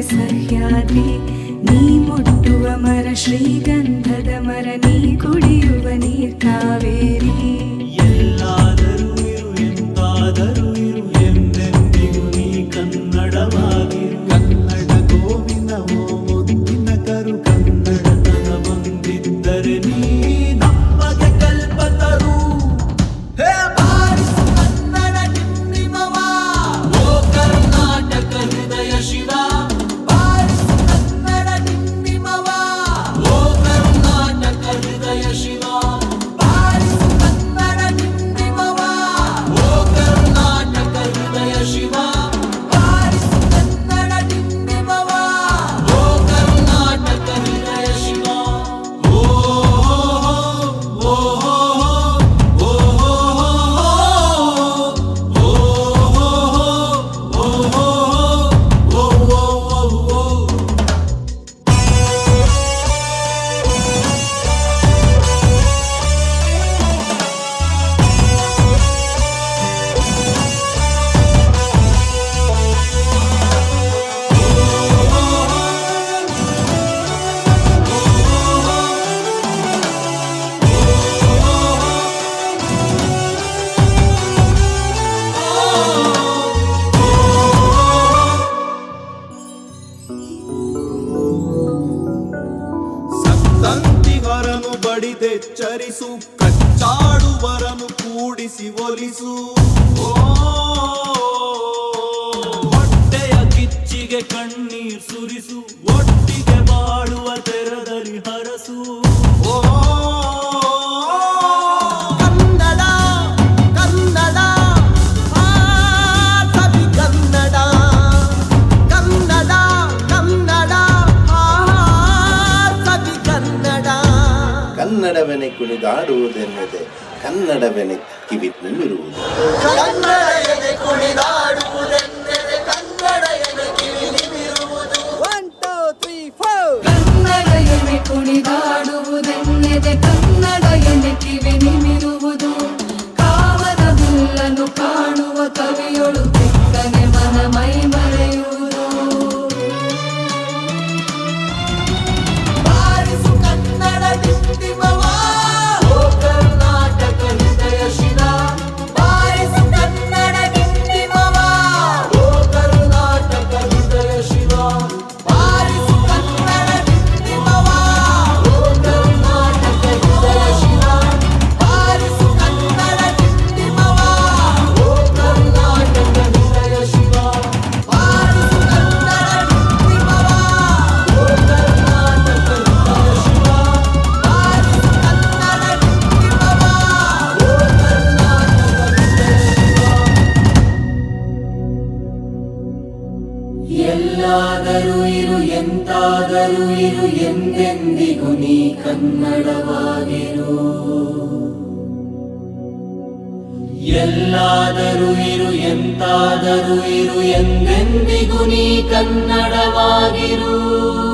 ಸಹ್ಯಾದ್ರಿ ನೀ ಮುಟ್ಟುವ ಮರ ಶ್ರೀಗಂಧದ ಮರ ನೀ ಕುಡಿಯುವ ನೀರ್ ಕಾವೇರಿ ಎಲ್ಲಾದರೂ ಇರು ಎಂತಾದರೂ ಇರು ಎಂದೆಂದಿಗೂ ನೀ ಕನ್ನಡವಾಗಿರು ಕನ್ನಡ ಗೋವಿನ ಓ ಮುದ್ದಿನ ಕರು ಕನ್ನಡತನ ಬಂದಿದ್ದರೆ ನೀ ನಮಗೆ ಕಲ್ಪತರು ಹೇ ಬಾರಿಸು ಕನ್ನಡ ಡಿಂಡಿಮವ. ಓ ಕರ್ನಾಟಕ ಹೃದಯ ಶಿವ ಬಾರಿಸು ಕನ್ನಡ ಡಿಂಡಿಮವ. ಓ ಕರ್ನಾಟಕ ಹೃದಯ ಶಿವ ಬಾರಿಸು ಕನ್ನಡ ಡಿಂಡಿಮವ. ಓ ಕರ್ನಾಟಕ ಹೃದಯ ಶಿವ ಬಾರಿಸು ಕನ್ನಡ ಡಿಂಡಿಮವ. ಓ ಕರ್ನಾಟಕ ಹೃದಯ ಶಿವ ಓ ಓ ಓ ಸಂತಂತಿಗರನು ಬಡಿದೆಚ್ಚರಿಸು ಕಚ್ಚಾಡುವರನು ಕೂಡಿಸಿ ಒಲಿಸು ಓ, ಹೊಟ್ಟೆಯ ಕಿಚ್ಚಿಗೆ ಕಣ್ಣೀರ್ ಸುರಿಸು ಒಟ್ಟಿಗೆ ಬಾಳುವ ತೆರದಲ್ಲಿ ಹರಸು ಓ ಕನ್ನಡ ಕನ್ನಡ ಆ ಸವಿ ಕನ್ನಡ ಕನ್ನಡ ಕನ್ನಡ ಆ ಸವಿ ಕನ್ನಡ ಕನ್ನಡವೆನೆ ಕುಣಿದಾಡುವುದೆನ್ನದೆ ಕನ್ನಡವೆನೆ ಕಿವಿ ನಿಮಿರುವುದು ಕನ್ನಡ ಎದೆ ಕುಣಿದಾಡುವುದೆಂದರೆ ಕನ್ನಡ ಎದೆ ಕಿವಿ ನಿಮಿರುವುದು one two three four Kannada ಎನೆ ಕುಣಿದಾಡುವುದೆನ್ನೆದೆ ಕನ್ನಡ ಎನೆ ಕಿವಿ ನಿಮಿರುವುದು ಕಾವದ ಬಿಲ್ಲನ್ನು ಕಾಣುವ ಕವಿಯೊಳು ತೆಕ್ಕನೆ ಮನ ಮೈ ಮರೆಯುವುದು ಬಾರಿಸು ಕನ್ನಡ ಡಿಂಡಿಮವ. ಓ ಕರ್ನಾಟಕ ಹೃದಯ ಶಿವ ಬಾರಿಸು ಕನ್ನಡ ಡಿಂಡಿಮವ. ಓ ಕರ್ನಾಟಕ ಹೃದಯ ಶಿವ ಬಾರಿಸು ಕನ್ನಡ ಡಿಂಡಿಮವ. ಓ ಕರ್ನಾಟಕ ಹೃದಯ ಶಿವ ಬಾರಿಸು ಕನ್ನಡ ಡಿಂಡಿಮವ. ಓ ಕರ್ನಾಟಕ ಹೃದಯ ಶಿವ ಬಾರಿಸು ಕನ್ನಡ ಡಿಂಡಿಮವ. ಓ ಕರ್ನಾಟಕ ಹೃದಯ ಶಿವ ಬಾರಿಸು ಕನ್ನಡ ಡಿಂಡಿಮವ. ಓ ಕರ್ನಾಟಕ ಎಲ್ಲಾದರೂ ಇರು ಎಂತಾದರೂ ಇರು ಎಂದೆಂದಿಗೂ ನೀ ಕನ್ನಡವಾಗಿರು ಎಲ್ಲಾದರೂ ಇರು ಎಂತಾದರೂ ಇರು ಎಂದೆಂದಿಗೂ ನೀ ಕನ್ನಡವಾಗಿರು